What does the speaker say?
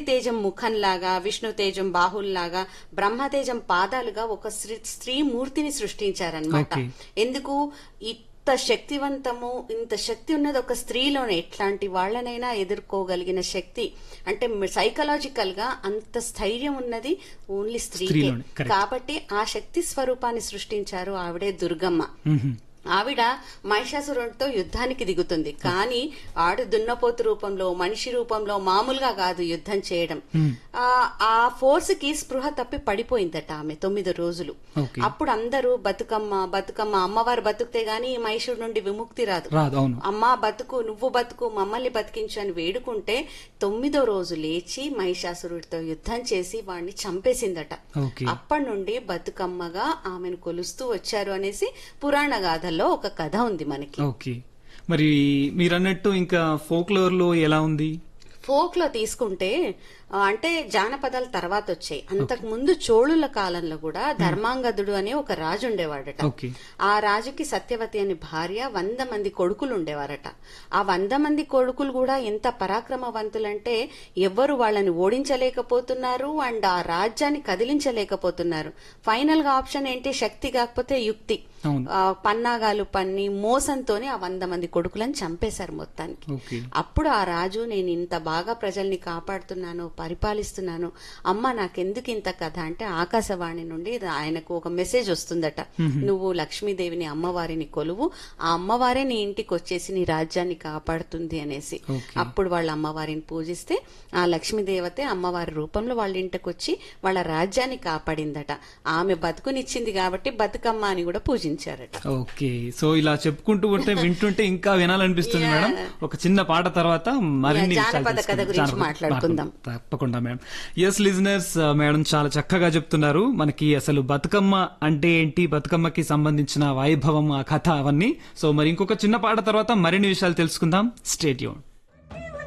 తేజం ముఖంలాగా విష్ణు తేజం బాహుల్లాగా బ్రహ్మతేజం పాదాలుగా ఒక స్త్రీ స్త్రీ మూర్తిని సృష్టించారనమాట Okay. ఎందుకు ఇంత శక్తివంతము ఇంత శక్తి ఉన్నది ఒక స్త్రీలోనే ఎట్లాంటి వాళ్ళనైనా ఎదుర్కోగలిగిన శక్తి అంటే సైకలాజికల్ గా అంత స్థైర్యం ఉన్నది ఓన్లీ స్త్రీకే స్త్రీలోనే, correct. కాబట్టి ఆ శక్తి స్వరూపాన్ని సృష్టించారు ఆవిడే దుర్గమ్మ మ్మ్. ఆవిడ మహిషాసురుడితో యుద్ధానికి దిగుతుంది కానీ ఆడు దున్నపోతు రూపంలో మనిషి రూపంలో మామూలుగా కాదు యుద్ధం చేయడం ఆ ఆ ఫోర్స్ కి స్పృహ తప్పి పడిపోయిందట ఆమె తొమ్మిది రోజులు Okay. అప్పుడు అందరూ బతుకమ్మ బతుకమ్మ అమ్మవారు బతుకుతే గాని ఈ మహిషుడి నుండి విముక్తి రాదు రాదు అవును అమ్మా బతుకు నువ్వు బతుకు మమ్మల్ని బతికించు అని వేడుకుంటే తొమ్మిదో రోజు లేచి మహిషాసురుడితో యుద్ధం చేసి వాడిని చంపేసిందట ఓకే అప్పటి నుండి బతుకమ్మగా ఆమెను కొలుస్తూ వచ్చారు అనేసి పురాణ గాథల్లో ఒక కథ ఉంది మనకి ఓకే మరి మీరు అన్నట్టు ఇంకా ఫోక్లోర్ లో ఎలా ఉంది ఫోక్ లో తీసుకుంటే ఆ, అంటే జానపదాల తర్వాత వచ్చాయి అంతకు ముందు చోళుల కాలంలో కూడా ధర్మాంగదుడు అనే ఒక రాజు ఉండేవాడట ఓకే ఆ రాజుకి సత్యవతి అనే భార్య వంద మంది కొడుకులు ఉండేవారట ఆ వంద మంది కొడుకులు కూడా ఎంత పరాక్రమవంతులంటే ఎవ్వరు వాళ్ళని ఓడించలేకపోతున్నారు అండ్ ఆ రాజ్యాన్ని కదిలించలేకపోతున్నారు ఫైనల్ గా ఆప్షన్ ఏంటి శక్తి కాకపోతే యుక్తి అవును ఆ, పన్నాగాలు పన్ని మోసంతోనే ఆ వంద మంది కొడుకులను చంపేశారు మొత్తానికి ఓకే అప్పుడు ఆ రాజు నేను ఇంత బాగా ప్రజల్ని కాపాడుతున్నాను పరిపాలిస్తున్నాను అమ్మ నాకెందుకు ఇంత కథ అంటే ఆకాశవాణి నుండి ఇది ఆయనకు ఒక మెసేజ్ వస్తుందట నువ్వు లక్ష్మీదేవిని అమ్మవారిని కొలువు ఆ అమ్మవారే నీ ఇంటికి వచ్చేసి నీ రాజ్యాన్ని కాపాడుతుంది అనేసి ఓకే. అప్పుడు వాళ్ళ అమ్మవారిని పూజిస్తే ఆ లక్ష్మీదేవతే అమ్మవారి రూపంలో వాళ్ళ ఇంటికి వచ్చి వాళ్ళ రాజ్యాన్ని కాపాడిందట ఆమె బతుకునిచ్చింది కాబట్టి బతుకమ్మ అని కూడా పూజించారట ఓకే సో ఇలా చెప్పుకుంటూ ఉంటే వింటుంటే ఇంకా వినాలనిపిస్తుంది మేడం ఒక చిన్న పాట తర్వాత మరిన్ని యా, విషయాలు జానపద కథ తెలుసుకుందాం. గురించి జానపద- మాట్లాడుకుందాం. తప్పకుండా మేడం ఎస్ లిజనర్స్ మేడం చాలా చక్కగా చెప్తున్నారు మనకి అసలు బతుకమ్మ అంటే ఏంటి బతుకమ్మకి సంబంధించిన వైభవం ఆ కథ అవన్నీ సో మరి ఇంకొక చిన్న పాట తర్వాత మరిన్ని విషయాలు తెలుసుకుందాం స్టేట్ యూన్